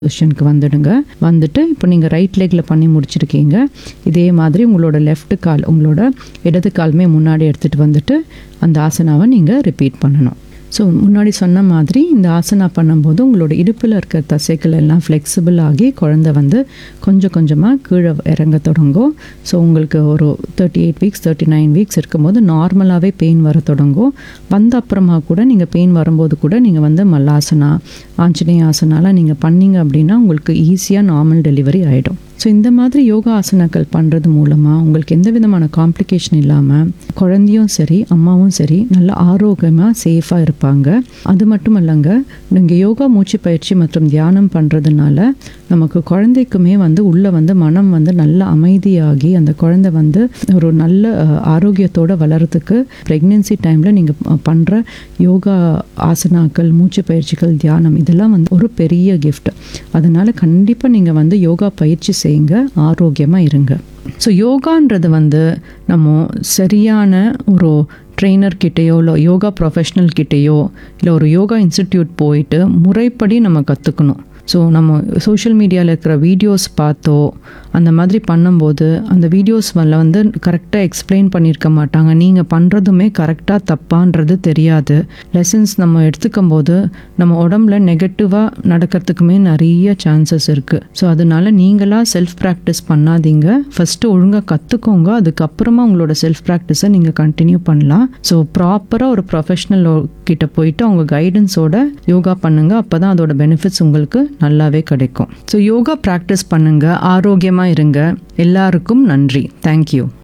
பொசிஷனுக்கு வந்துடுங்க வந்துட்டு இப்போ நீங்கள் ரைட் லெக்கில் பண்ணி முடிச்சிருக்கீங்க இதே மாதிரி உங்களோட லெஃப்ட் கால் உங்களோட இடது காலுமே முன்னாடி எடுத்துகிட்டு வந்துட்டு அந்த ஆசனாவை நீங்கள் ரிப்பீட் பண்ணணும் ஸோ முன்னாடி சொன்ன மாதிரி இந்த ஆசனா பண்ணும்போது உங்களோட இடுப்பில் இருக்கிற தசைகள் எல்லாம் ஃப்ளெக்சிபிள் ஆகி குழந்தை வந்து கொஞ்சம் கொஞ்சமாக கீழே இறங்க தொடங்கும் ஸோ உங்களுக்கு ஒரு thirty eight weeks thirty nine weeks இருக்கும்போது நார்மலாகவே பெயின் வர தொடங்கும் வந்த அப்புறமா கூட நீங்கள் பெயின் வரும்போது கூட நீங்கள் வந்து மல்லாசனா ஆஞ்சநேய ஆசனாலாம் நீங்கள் பண்ணீங்க அப்படின்னா உங்களுக்கு ஈஸியாக நார்மல் டெலிவரி ஆகிடும் ஸோ இந்த மாதிரி யோகா ஆசனாக்கள் பண்ணுறது மூலமாக உங்களுக்கு எந்த விதமான காம்ப்ளிகேஷன் இல்லாமல் குழந்தையும் சரி அம்மாவும் சரி நல்ல ஆரோக்கியமாக சேஃபாக இருப்பாங்க அது மட்டும் இல்லைங்க நீங்கள் யோகா மூச்சு பயிற்சி மற்றும் தியானம் பண்ணுறதுனால நமக்கு குழந்தைக்குமே வந்து உள்ளே வந்து மனம் வந்து நல்ல அமைதியாகி அந்த குழந்தை வந்து ஒரு நல்ல அஹ், ஆரோக்கியத்தோட வளர்கிறதுக்கு ப்ரெக்னென்சி டைமில் நீங்கள் பண்ணுற யோகா ஆசனாக்கள் மூச்சு பயிற்சிகள் தியானம் இதெல்லாம் வந்து ஒரு பெரிய கிஃப்ட் அதனால கண்டிப்பாக நீங்கள் வந்து யோகா பயிற்சி செய்யுங்க ஆரோக்கியமாக இருங்க ஸோ யோகான்றது வந்து நம்ம சரியான ஒரு ட்ரெயினர் கிட்டேயோ இல்லை யோகா ப்ரொஃபஷ்னல் கிட்டேயோ இல்லை ஒரு யோகா இன்ஸ்டிடியூட் போயிட்டு முறைப்படி நம்ம கற்றுக்கணும் ஸோ நம்ம சோஷியல் மீடியாவில் இருக்கிற வீடியோஸ் பார்த்தோ அந்த மாதிரி பண்ணும்போது அந்த வீடியோஸ் மேலே வந்து கரெக்டாக எக்ஸ்பிளைன் பண்ணியிருக்க மாட்டாங்க நீங்கள் பண்ணுறதுமே கரெக்டாக தப்பான்றது தெரியாது லெசன்ஸ் நம்ம எடுத்துக்கும் போது நம்ம உடம்புல நெகட்டிவாக நடக்கிறதுக்குமே நிறைய சான்சஸ் இருக்குது ஸோ அதனால நீங்களாக செல்ஃப் ப்ராக்டிஸ் பண்ணாதீங்க ஃபஸ்ட்டு ஒழுங்காக கற்றுக்கோங்க அதுக்கப்புறமா உங்களோட செல்ஃப் ப்ராக்டிஸை நீங்கள் கண்டினியூ பண்ணலாம் ஸோ ப்ராப்பராக ஒரு ப்ரொஃபஷ்னல் கிட்ட போயிட்டு அவங்க கைடன்ஸோட யோகா பண்ணுங்க அப்போ தான் அதோட பெனிஃபிட்ஸ் உங்களுக்கு நல்லாவே கிடைக்கும் ஸோ யோகா ப்ராக்டிஸ் பண்ணுங்க ஆரோக்கியமாக இருங்க எல்லாருக்கும் நன்றி தேங்க்யூ